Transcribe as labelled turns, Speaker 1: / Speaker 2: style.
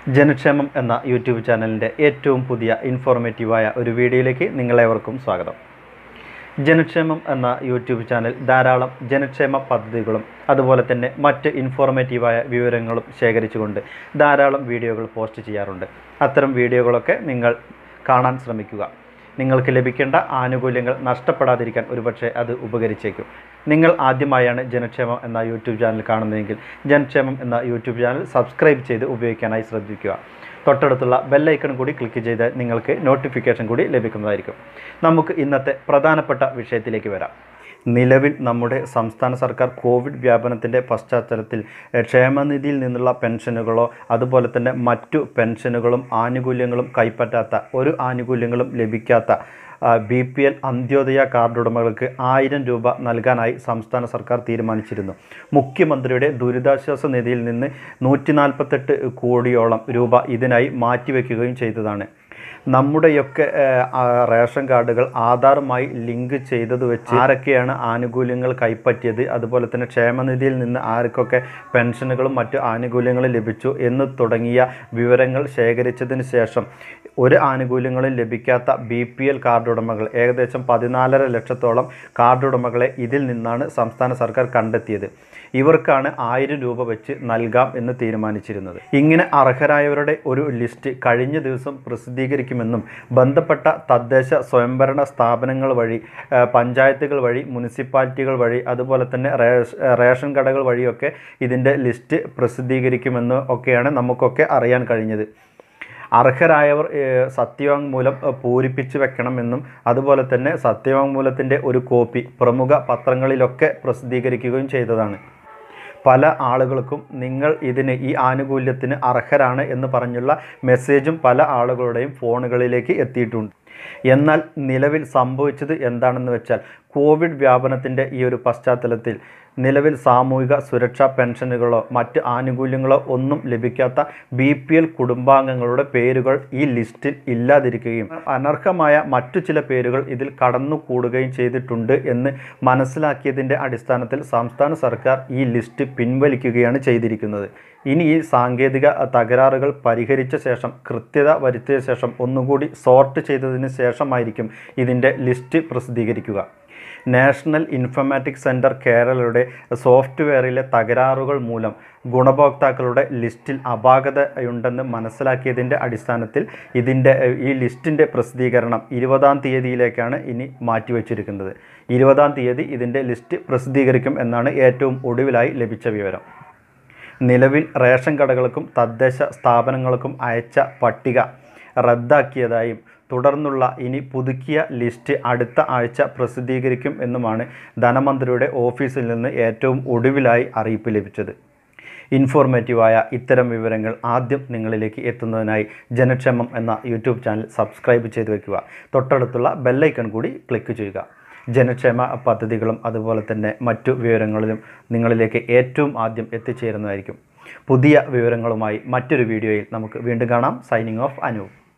Speaker 1: ജനക്ഷേമം എന്ന യൂട്യൂബ് ചാനലിൻ്റെ ഏറ്റവും പുതിയ ഇൻഫോർമേറ്റീവായ ഒരു വീഡിയോയിലേക്ക് നിങ്ങളേവർക്കും സ്വാഗതം ജനക്ഷേമം എന്ന യൂട്യൂബ് ചാനൽ ധാരാളം ജനക്ഷേമ പദ്ധതികളും അതുപോലെ തന്നെ മറ്റ് ഇൻഫോർമേറ്റീവായ വിവരങ്ങളും ശേഖരിച്ചുകൊണ്ട് ധാരാളം വീഡിയോകൾ പോസ്റ്റ് ചെയ്യാറുണ്ട് അത്തരം വീഡിയോകളൊക്കെ നിങ്ങൾ കാണാൻ ശ്രമിക്കുക നിങ്ങൾക്ക് ലഭിക്കേണ്ട ആനുകൂല്യങ്ങൾ നഷ്ടപ്പെടാതിരിക്കാൻ ഒരുപക്ഷെ അത് ഉപകരിച്ചേക്കും നിങ്ങൾ ആദ്യമായാണ് ജനക്ഷേമം എന്ന യൂട്യൂബ് ചാനൽ കാണുന്നതെങ്കിൽ ജനക്ഷേമം എന്ന യൂട്യൂബ് ചാനൽ സബ്സ്ക്രൈബ് ചെയ്ത് ഉപയോഗിക്കാനായി ശ്രദ്ധിക്കുക തൊട്ടടുത്തുള്ള ബെല്ലൈക്കൺ കൂടി ക്ലിക്ക് ചെയ്ത് നിങ്ങൾക്ക് നോട്ടിഫിക്കേഷൻ കൂടി ലഭിക്കുന്നതായിരിക്കും നമുക്ക് ഇന്നത്തെ പ്രധാനപ്പെട്ട വിഷയത്തിലേക്ക് വരാം നിലവിൽ നമ്മുടെ സംസ്ഥാന സർക്കാർ കോവിഡ് വ്യാപനത്തിൻ്റെ പശ്ചാത്തലത്തിൽ എഹ്, ക്ഷേമനിധിയിൽ നിന്നുള്ള പെൻഷനുകളോ അതുപോലെ തന്നെ മറ്റു പെൻഷനുകളും ആനുകൂല്യങ്ങളും കൈപ്പറ്റാത്ത ഒരു ആനുകൂല്യങ്ങളും ലഭിക്കാത്ത B P L Antyodaya card ഉടമകൾക്ക് ആയിരം രൂപ നൽകാനായി സംസ്ഥാന സർക്കാർ തീരുമാനിച്ചിരുന്നു മുഖ്യമന്ത്രിയുടെ ദുരിതാശ്വാസ നിധിയിൽ നിന്ന് നൂറ്റി നാൽപ്പത്തെട്ട് കോടിയോളം രൂപ ഇതിനായി മാറ്റിവെക്കുകയും ചെയ്തതാണ് നമ്മുടെയൊക്കെ ഏഹ്, ആ, റേഷൻ കാർഡുകൾ ആധാറുമായി ലിങ്ക് ചെയ്തത് വെച്ച് ആരൊക്കെയാണ് ആനുകൂല്യങ്ങൾ കൈപ്പറ്റിയത് അതുപോലെ തന്നെ ക്ഷേമനിധിയിൽ നിന്ന് ആർക്കൊക്കെ പെൻഷനുകളും മറ്റു ആനുകൂല്യങ്ങളും ലഭിച്ചു എന്ന് തുടങ്ങിയ വിവരങ്ങൾ ശേഖരിച്ചതിന് ശേഷം ഒരു ആനുകൂല്യങ്ങളും ലഭിക്കാത്ത ബി പി എൽ കാർഡ് ഉടമകൾ ഏകദേശം പതിനാലര ലക്ഷത്തോളം കാർഡ് ഉടമകളെ ഇതിൽ നിന്നാണ് സംസ്ഥാന സർക്കാർ കണ്ടെത്തിയത് ഇവർക്കാണ് ആയിരം രൂപ വെച്ച് നൽകാം എന്ന് തീരുമാനിച്ചിരുന്നത് ഇങ്ങനെ അർഹരായവരുടെ ഒരു ലിസ്റ്റ് കഴിഞ്ഞ ദിവസം പ്രസിദ്ധീകരിക്കുമെന്നും ബന്ധപ്പെട്ട തദ്ദേശ സ്വയംഭരണ സ്ഥാപനങ്ങൾ വഴി ഏഹ്, പഞ്ചായത്തുകൾ വഴി മുനിസിപ്പാലിറ്റികൾ വഴി അതുപോലെ തന്നെ റേഷ- റേഷൻ കടകൾ വഴിയൊക്കെ ഇതിൻ്റെ ലിസ്റ്റ് പ്രസിദ്ധീകരിക്കുമെന്ന് ഒക്കെയാണ് നമുക്കൊക്കെ അറിയാൻ കഴിഞ്ഞത് അർഹരായവർ ഏഹ്, സത്യവാങ്മൂലം ഏഹ്, പൂരിപ്പിച്ച് വെക്കണമെന്നും അതുപോലെ തന്നെ സത്യവാങ്മൂലത്തിൻ്റെ ഒരു കോപ്പി പ്രമുഖ പത്രങ്ങളിലൊക്കെ പ്രസിദ്ധീകരിക്കുകയും ചെയ്തതാണ് പല ആളുകൾക്കും നിങ്ങൾ ഇതിന് ഈ ആനുകൂല്യത്തിന് അർഹരാണ് എന്ന് പറഞ്ഞുള്ള മെസ്സേജും പല ആളുകളുടെയും ഫോണുകളിലേക്ക് എത്തിയിട്ടുണ്ട് എന്നാൽ നിലവിൽ സംഭവിച്ചത് എന്താണെന്ന് വെച്ചാൽ കോവിഡ് വ്യാപനത്തിൻ്റെ ഈ ഒരു പശ്ചാത്തലത്തിൽ നിലവിൽ സാമൂഹിക സുരക്ഷാ പെൻഷനുകളോ മറ്റ് ആനുകൂല്യങ്ങളോ ഒന്നും ലഭിക്കാത്ത ബി പി എൽ കുടുംബാംഗങ്ങളുടെ പേരുകൾ ഈ ലിസ്റ്റിൽ ഇല്ലാതിരിക്കുകയും അനർഹമായ മറ്റു ചില പേരുകൾ ഇതിൽ കടന്നുകൂടുകയും ചെയ്തിട്ടുണ്ട് എന്ന് മനസ്സിലാക്കിയതിൻ്റെ അടിസ്ഥാനത്തിൽ സംസ്ഥാന സർക്കാർ ഈ ലിസ്റ്റ് പിൻവലിക്കുകയാണ് ചെയ്തിരിക്കുന്നത് ഇനി ഈ സാങ്കേതിക തകരാറുകൾ പരിഹരിച്ച ശേഷം കൃത്യത വരുത്തിയ ശേഷം ഒന്നുകൂടി സോർട്ട് ചെയ്തതിന് ശേഷമായിരിക്കും ഇതിൻ്റെ ലിസ്റ്റ് പ്രസിദ്ധീകരിക്കുക നാഷണൽ ഇൻഫർമാറ്റിക് സെൻറ്റർ കേരളയുടെ സോഫ്റ്റ്വെയറിലെ തകരാറുകൾ മൂലം ഗുണഭോക്താക്കളുടെ ലിസ്റ്റിൽ അപാകതയുണ്ടെന്ന് മനസ്സിലാക്കിയതിൻ്റെ അടിസ്ഥാനത്തിൽ ഇതിൻ്റെ ഏഹ്, ഈ ലിസ്റ്റിൻ്റെ പ്രസിദ്ധീകരണം ഇരുപതാം തീയതിയിലേക്കാണ് ഇനി മാറ്റിവെച്ചിരിക്കുന്നത് ഇരുപതാം തീയതി ഇതിൻ്റെ ലിസ്റ്റ് പ്രസിദ്ധീകരിക്കും എന്നാണ് ഏറ്റവും ഒടുവിലായി ലഭിച്ച വിവരം നിലവിൽ റേഷൻ കടകൾക്കും തദ്ദേശ സ്ഥാപനങ്ങൾക്കും അയച്ച പട്ടിക റദ്ദാക്കിയതായും തുടർന്നുള്ള ഇനി പുതുക്കിയ ലിസ്റ്റ് അടുത്ത ആഴ്ച പ്രസിദ്ധീകരിക്കും എന്നുമാണ് ധനമന്ത്രിയുടെ ഓഫീസിൽ നിന്ന് ഏറ്റവും ഒടുവിലായി അറിയിപ്പ് ലഭിച്ചത് ഇൻഫോർമേറ്റീവായ ഇത്തരം വിവരങ്ങൾ ആദ്യം നിങ്ങളിലേക്ക് എത്തുന്നതിനായി ജനക്ഷേമം എന്ന യൂട്യൂബ് ചാനൽ സബ്സ്ക്രൈബ് ചെയ്ത് വെക്കുക തൊട്ടടുത്തുള്ള ബെല്ലൈക്കൺ കൂടി ക്ലിക്ക് ചെയ്യുക ജനക്ഷേമ പദ്ധതികളും അതുപോലെ തന്നെ മറ്റു വിവരങ്ങളിലും നിങ്ങളിലേക്ക് ഏറ്റവും ആദ്യം എത്തിച്ചേരുന്നതായിരിക്കും പുതിയ വിവരങ്ങളുമായി മറ്റൊരു വീഡിയോയിൽ നമുക്ക് വീണ്ടും കാണാം സൈനിങ് ഓഫ് അനൂപ്